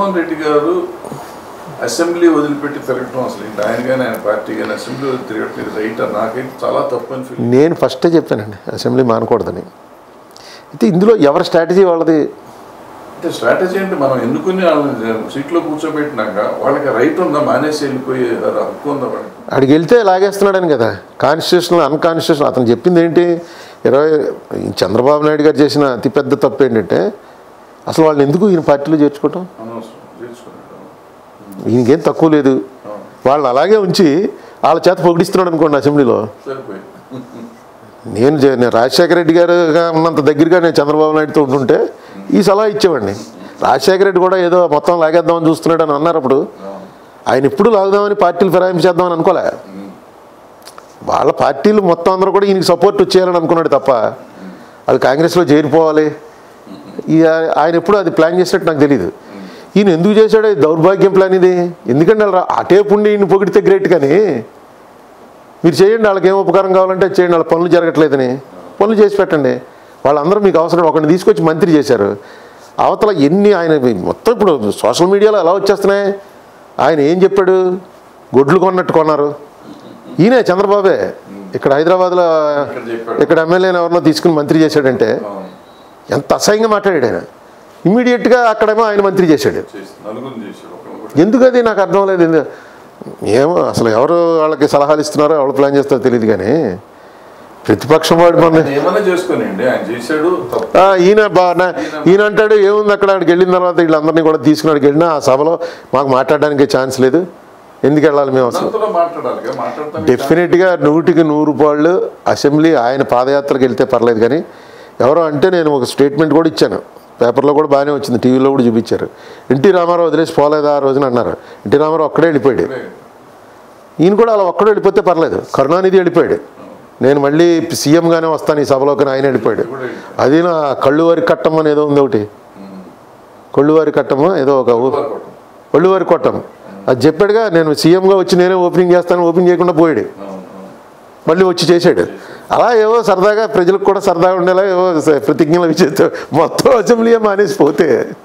జగన్మోహన్ రెడ్డి గారు అసెంబ్లీ వదిలిపెట్టి తిరగటం అసలు ఏంటి ఆయన కానీ ఆయన పార్టీ కానీ అసెంబ్లీ వదిలి తిరగట్లేదు రైట్ నాకైతే చాలా తప్పు అని ఫీల్ నేను ఫస్టే చెప్పానండి అసెంబ్లీ మానకూడదని అయితే ఇందులో ఎవరి స్ట్రాటజీ వాళ్ళది అంటే స్ట్రాటజీ అంటే మనం ఎన్నుకుని వాళ్ళని సీట్లో కూర్చోబెట్టినాక వాళ్ళకి రైట్ ఉందా మానేసి వెళ్ళిపోయే హక్కు ఉందా వాళ్ళకి అడిగి వెళ్తే లాగేస్తున్నాడని కదా కాన్స్టిట్యూషన్ అన్కాన్స్టిట్యూషన్ అతను చెప్పింది ఏంటి ఇరవై ఈ చంద్రబాబు నాయుడు గారు చేసిన అతిపెద్ద తప్పు ఏంటంటే అసలు వాళ్ళని ఎందుకు ఈయన పార్టీలో చేర్చుకోవటం అనవసరం చేసుకున్నాడు ఈయనకేం తక్కువ లేదు వాళ్ళని అలాగే ఉంచి వాళ్ళ చేత పొగిడిస్తున్నాడు అనుకోండి అసెంబ్లీలో సరిపోయింది నేను జే- నేను రాజశేఖర రెడ్డి గారు ఉన్నంత దగ్గరగా నేను చంద్రబాబు నాయుడుతో ఉంటుంటే ఈ సలహా ఇచ్చేవాడిని రాజశేఖర రెడ్డి కూడా ఏదో మొత్తం లాగేద్దామని చూస్తున్నాడు అని అన్నారు అప్పుడు ఆయన ఎప్పుడు లాగుదామని పార్టీలు ఫిరాయింపు చేద్దామని అనుకోలే వాళ్ళ పార్టీలు మొత్తం అందరూ కూడా ఈయనకి సపోర్ట్ చేయాలని అనుకున్నాడు తప్ప అది కాంగ్రెస్లో చేరిపోవాలి ఈ ఆయన ఎప్పుడు అది ప్లాన్ చేసినట్టు నాకు తెలియదు ఈయన ఎందుకు చేశాడు ఇది దౌర్భాగ్యం ప్లాన్ ఇది ఎందుకంటే వాళ్ళు అటేపు ఉండి ఈయన పొగిడితే గ్రేట్ కానీ మీరు చేయండి వాళ్ళకి ఏం ఉపకారం కావాలంటే అది చేయండి వాళ్ళ పనులు జరగట్లేదని పనులు చేసి పెట్టండి వాళ్ళందరూ మీకు అవసరం ఒకరిని తీసుకొచ్చి మంత్రి చేశారు అవతల ఎన్ని ఆయన మొత్తం ఇప్పుడు సోషల్ మీడియాలో ఎలా వచ్చేస్తున్నాయి ఆయన ఏం చెప్పాడు గొడ్లు కొన్నట్టు కొన్నారు ఈయనే చంద్రబాబే ఇక్కడ హైదరాబాద్లో ఇక్కడ చెప్పాడు ఇక్కడ ఎమ్మెల్యేని ఎవరినో తీసుకుని మంత్రి చేశాడంటే అవును. ఎంత అసహ్యంగా మాట్లాడాడు ఆయన ఇమ్మీడియట్గా అక్కడేమో ఆయన మంత్రి చేశాడు చేసి నలుగురిని చేశాడు ఒకరిని కూడా ఎందుకు అది నాకు అర్థం లేదు ఎందు- ఏమో అసలు ఎవరు వాళ్ళకి సలహాలు ఇస్తున్నారో ఎవరు ప్లాన్ చేస్తారో తెలియదు కానీ ప్రతిపక్షం వాడు మన ఆయన ఏమన్నా చేసుకోనండి ఆయన చేశాడు తప్పు ఆ, ఈయన బా నా- ఈయన అంటాడు ఏముంది అక్కడ ఆడికి వెళ్ళిన తర్వాత వీళ్ళందరినీ కూడా తీసుకుని ఆడికి వెళ్ళినా ఆ సభలో మాకు మాట్లాడడానికి ఛాన్స్ లేదు ఎందుకు వెళ్ళాలి మేము అసలు ఉన్నంతలో మాట్లాడాలి కదా మాట్లాడతాను డెఫినెట్గా నూటికి నూరు రూపాయలు అసెంబ్లీ ఆయన పాదయాత్రకు వెళ్తే పర్లేదు కానీ ఎవరో అంటే నేను ఒక స్టేట్మెంట్ కూడా ఇచ్చాను పేపర్లో కూడా బాగానే వచ్చింది టీవీలో కూడా చూపించారు ఎన్టీ రామారావు వదిలేసి పోలేదా ఆ రోజున అన్నారు ఎన్టీ రామారావు ఒక్కడే వెళ్ళిపోయాడు ఈయన కూడా అలా ఒక్కడే వెళ్ళిపోతే పర్లేదు కరుణానిధి వెళ్ళిపోయాడు నేను మళ్ళీ సీఎంగానే వస్తాను ఈ సభలోకి ఆయన వెళ్ళిపోయాడు అది నా కళ్ళువారి కట్టం అని ఏదో ఉంది ఒకటి కళ్ళువారి కట్టము ఏదో ఒక ఊ- కళ్ళువారి కొట్టం అది చెప్పాడుగా నేను సీఎంగా వచ్చి నేనే ఓపెనింగ్ చేస్తాను ఓపెన్ చేయకుండా పోయాడు మళ్ళీ వచ్చి చేశాడు అలా ఏవో సరదాగా ప్రజలకు కూడా సరదాగా ఉండేలా ఏవో స- ప్రతిజ్ఞలు ఇచ్చేస్తే మొత్తం అసెంబ్లీ మానేసి పోతే